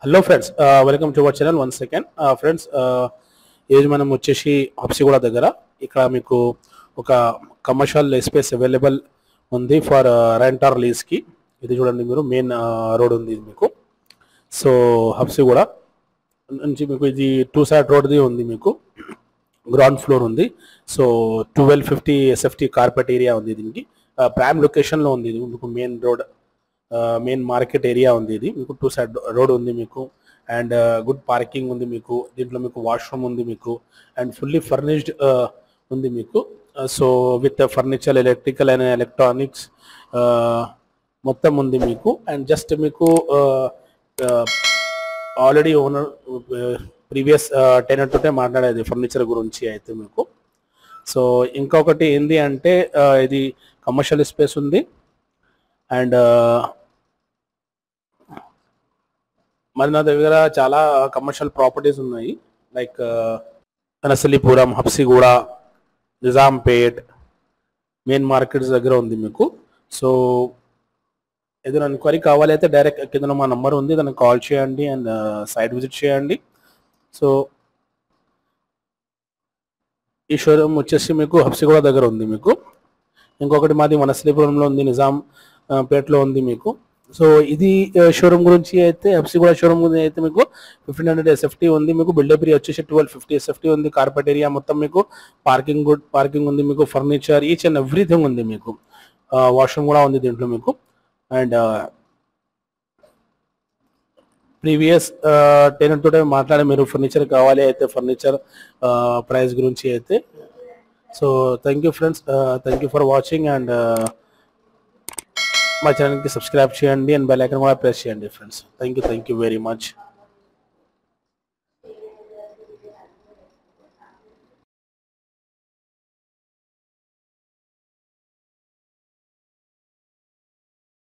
hello friends welcome to our channel one second friends ఈరోజు మనం వచ్చేసి హబ్సిగూడ దగ్గర ఇక్కడ మీకు ఒక కమర్షియల్ స్పేస్ అవైలబుల్ ఉంది ఫర్ రెంట్ ఆర్ లీజ్కి ఇది చూడండి మీరు మెయిన్ రోడ్ ఉంది ఇది మీకు సో హబ్సిగూడ నుంచి మీకు ఇది టూ సైడ్ రోడ్ది ఉంది మీకు గ్రౌండ్ ఫ్లోర్ ఉంది so twelve fifty SFT carpet area ఉంది దీనికి ప్రైమ్ లొకేషన్లో ఉంది ఇది మీకు main road main market area ఉంది ఇది మీకు టూ సైడ్ రోడ్ ఉంది మీకు అండ్ గుడ్ పార్కింగ్ ఉంది మీకు దీంట్లో మీకు వాష్రూమ్ ఉంది మీకు అండ్ ఫుల్లీ ఫర్నిష్డ్ ఉంది మీకు so with furniture electrical and electronics మొత్తం ఉంది మీకు అండ్ జస్ట్ మీకు ఆల్రెడీ ఓనర్ ప్రీవియస్ టెనెంట్ ఉంటే మాట్లాడేది ఫర్నిచర్ గురించి అయితే మీకు సో ఇంకొకటి ఏంది అంటే ఇది కమర్షియల్ స్పేస్ ఉంది అండ్ మరి నా దగ్గర చాలా కమర్షియల్ ప్రాపర్టీస్ ఉన్నాయి like Nasalipuram Habsiguda Nizampet main markets దగ్గర ఉంది మీకు సో ఏదైనా ఎంక్వైరీ కావాలి అయితే డైరెక్ట్ కింద మా నంబర్ ఉంది దానికి కాల్ చేయండి అండ్ సైట్ విజిట్ చేయండి సో ఈ షోరూమ్ వచ్చేసి మీకు హబ్సిగూడ దగ్గర ఉంది మీకు ఇంకొకటి మాది వనశ్రీపురంలో ఉంది నిజాం పేట్లో ఉంది మీకు సో ఇది షోరూమ్ గురించి అయితే హబ్సిగూడ షోరూమ్ గురించి అయితే మీకు ఫిఫ్టీన్ హండ్రెడ్ ఎస్ఎఫ్టీ ఉంది మీకు బిల్డప్ ఏరియా వచ్చేసి ట్వెల్వ్ ఫిఫ్టీ ఎస్ఎఫ్టీ ఉంది కార్పెట్ ఏరియా మొత్తం మీకు పార్కింగ్ గుడ్ పార్కింగ్ ఉంది మీకు ఫర్నిచర్ ఈచ్ అండ్ ఎవ్రీథింగ్ ఉంది మీకు వాష్రూమ్ కూడా ఉంది దీంట్లో మీకు అండ్ ప్రీవియస్ టెనెంట్ తోటే మాట్లాడి మీరు ఫర్నిచర్ కావాలి అయితే ఫర్నిచర్ ప్రైస్ గురించి అయితే so thank you friends thank you for watching and మా ఛానల్కి సబ్స్క్రైబ్ చేయండి అండ్ బెల్ ఐకన్ కూడా ప్రెస్ చేయండి friends thank you thank you very much